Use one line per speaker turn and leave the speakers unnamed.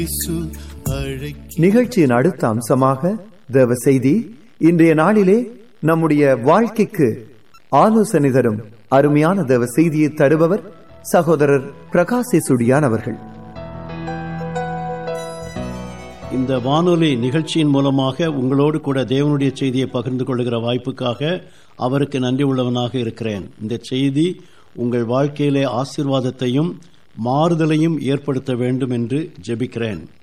நிகழ்ச்சியின் அடுத்த அம்சமாக தேவ செய்தி இன்றைய நாளிலே நம்முடைய வாழ்க்கைக்கு ஆலோசனை தரும் அருமையான தேவ செய்தியை தருபவர் சகோதரர் பிரகாசி சுடியான் அவர்கள்
இந்த வானொலி நிகழ்ச்சியின் மூலமாக உங்களோடு கூட தேவனுடைய செய்தியை பகிர்ந்து கொள்கிற வாய்ப்புக்காக அவருக்கு நன்றி உள்ளவனாக இருக்கிறேன் இந்த செய்தி உங்கள் வாழ்க்கையிலே ஆசீர்வாதத்தையும் மாறுதலையும் ஏற்படுத்த வேண்டும் என்று ஜெபிக்கிறேன்